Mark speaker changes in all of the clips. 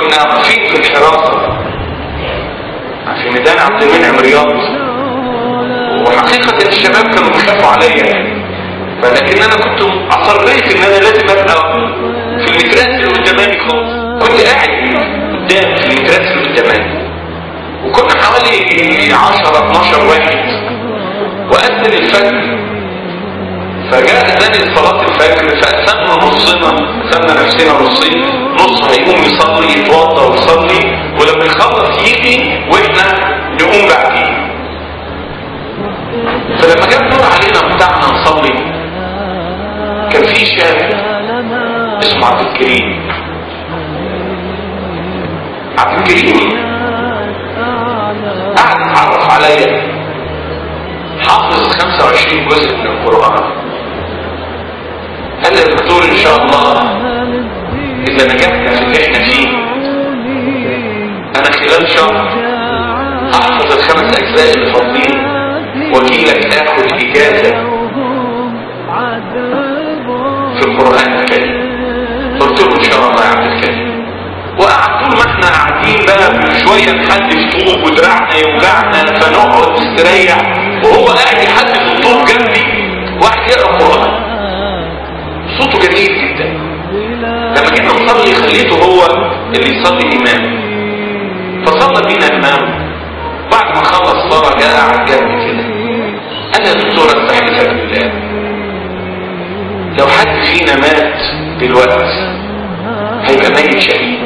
Speaker 1: كنا واقفين في الحراسة في ميدان عبد المنعم رياض وحقيقة الشباب كانوا بيخافوا عليا فلكن انا كنت اصريت ان انا لازم ابقى في المتراس اللي قدامي خالص كنت قاعد قدام في المتراس اللي قدامي وكنا حوالي 10 12 واحد وأذن الفجر فجاء أذان صلاة الفجر فقسمنا نصنا قسمنا نفسنا نصين نص هيقوم يصلي يتوضى ويصلي ولما يخلص يجي واحنا نقوم بعديه فلما جاء الدور علينا بتاعنا نصلي كان في شاب اسمه عبد الكريم عبد الكريم قعد اتعرف عليا حافظ 25 جزء من القرآن قال لي يا دكتور ان شاء الله اذا نجحنا في اللي احنا فيه انا خلال شهر احفظ الخمس اجزاء اللي فاضلين واجيلك اخد اجازه في القران الكريم قلت له ان شاء الله يا عبد الكريم وقعد طول ما احنا قاعدين بقى شويه نحدف طوب ودراعنا يوجعنا فنقعد نستريح وهو قاعد يحدف الطوب جنبي واحد يقرا قران صوته جميل جدا لما جينا نصلي خليته هو اللي يصلي امام فصلى بينا امام بعد ما خلص صلاه جاء قاعد جنبي كده انا يا دكتور استحلفك بالله لو حد فينا مات دلوقتي هيبقى ميت شهيد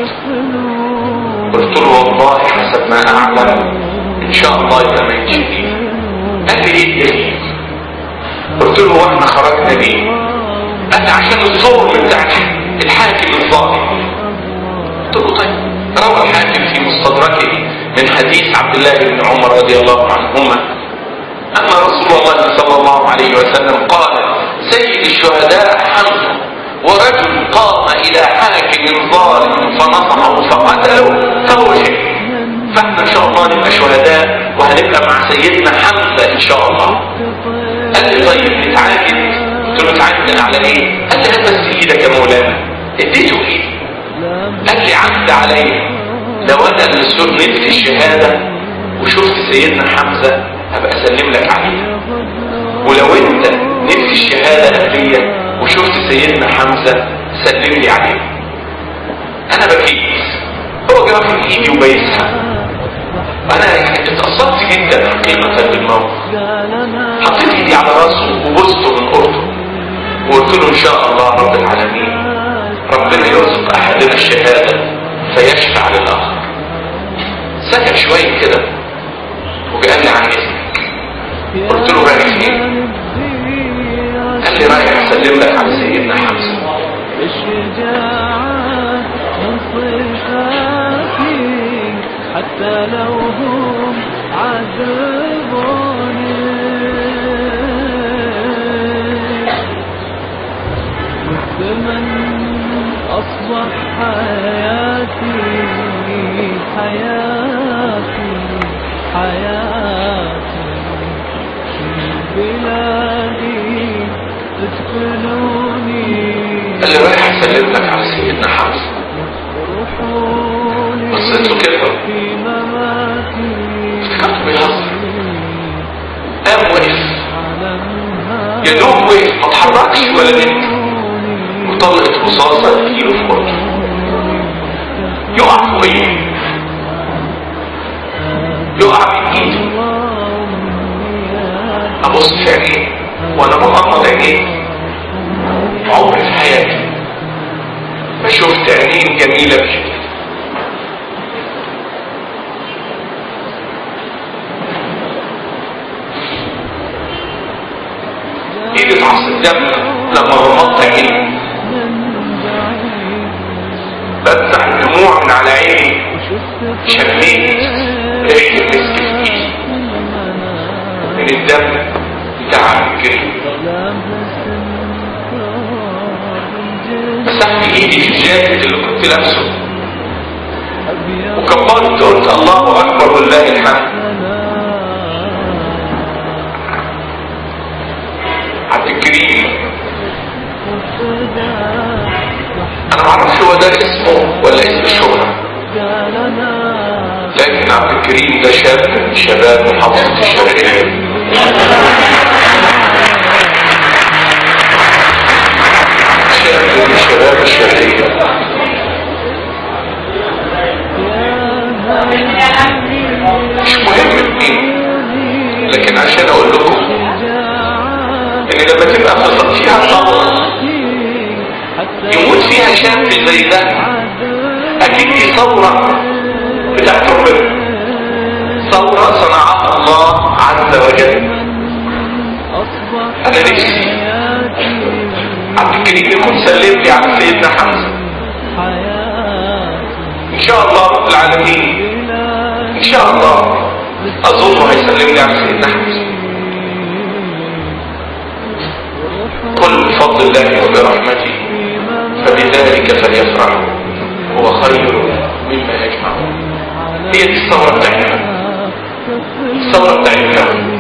Speaker 1: قلت له والله حسب ما اعلم ان شاء الله يبقى ميت شهيد قال لي ايه الدليل قلت له واحنا خرجنا ليه قال لي عشان الظلم بتاع الحاكم الظالم قلت له طيب روى الحاكم في مستدركه من حديث عبد الله بن عمر رضي الله عنهما أن رسول الله صلى الله عليه وسلم قال سيد الشهداء حمزة ورجل قام إلى حاكم ظالم فنصحه فقتله فهو شهيد فاحنا إن شاء الله نبقى شهداء وهنبقى مع سيدنا حمزة إن شاء الله قال لي طيب نتعاهد قلت له نتعاهد على إيه؟ قال لي هات بس إيدك يا مولانا اديته إيدي قال لي عهد عليا لو أنا اللي نلت الشهادة وشفت سيدنا حمزة هبقى أسلم لك عليه ولو أنت نلت الشهادة قبلية وشفت سيدنا حمزة سلم لي عليه أنا بكيت هو جاب في إيدي وبيسها أنا يعني اتأثرت جدا حقيقة بالموقف حطيت إيدي على راسه وبصته من قربه وقلت له إن شاء الله رب العالمين ربنا يرزق أحدنا الشهادة فيشفع للآخر سكت شوية كده وقال لي عن اسمك قلت له رايح فين قال لي رايح اسلم لك على سيدنا حمزه
Speaker 2: حتى لو هم عذبوني مثل أصبح حياتي حياتي حياتي في بلادي ادخلوني
Speaker 1: قال لي رايح اسلم لك على سيدنا حمزه
Speaker 2: روحوني
Speaker 1: بصيت له كده
Speaker 2: في مماتي
Speaker 1: افتكرته بيهزر قام وقف
Speaker 2: على النهار
Speaker 1: يا دوب وقف ما اتحركش ولا نمت وطلقت رصاصه تجيله في قرطه يقع فوقيه يقع من ايده ابص في عينيه وانا مغمض عينيه عمري في حياتي ما شفت عينين جميله بشكل ايدي تعص الدم لما غمضت عيني بفتح الدموع من على عيني شميت ريحه المسك في ايدي من الدم بتاع عبد الكريم مسحت ايدي في الجاكيت اللي كنت لابسه وكبرت قلت الله اكبر ولله الحمد عبد الكريم انا معرفش هو ده اسمه ولا اسم الشهرة شاب من شباب محافظة الشرقية شاب من شباب الشرقية مش مهم مين لكن عشان اقول لكم ان لما تبقى في فيها ثورة يموت فيها شاب زي ده اكيد دي ثورة بتاعت ربنا ثورة صنعها الله عز وجل انا نفسي عبد الكريم يكون سلم لي على سيدنا حمزة ان شاء الله رب العالمين ان شاء الله اظن هيسلم لي على سيدنا حمزة قل بفضل الله وبرحمته فبذلك فليفرحوا هو خير مما يجمعون هي دي الثورة بتاعتنا الثورة بتاعتنا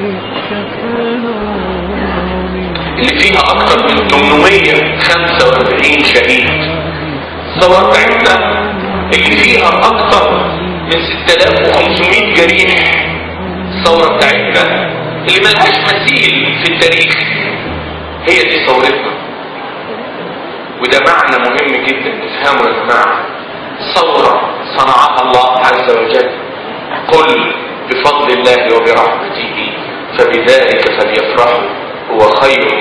Speaker 1: اللي فيها اكتر من 845 شهيد الثورة بتاعتنا اللي فيها اكتر من 6500 جريح الثورة بتاعتنا اللي ملهاش مثيل في التاريخ هي دي ثورتنا وده معنى مهم جدا نفهمه يا جماعة ثورة صنعها الله عز وجل قل بفضل الله وبرحمته فبذلك فليفرحوا هو خير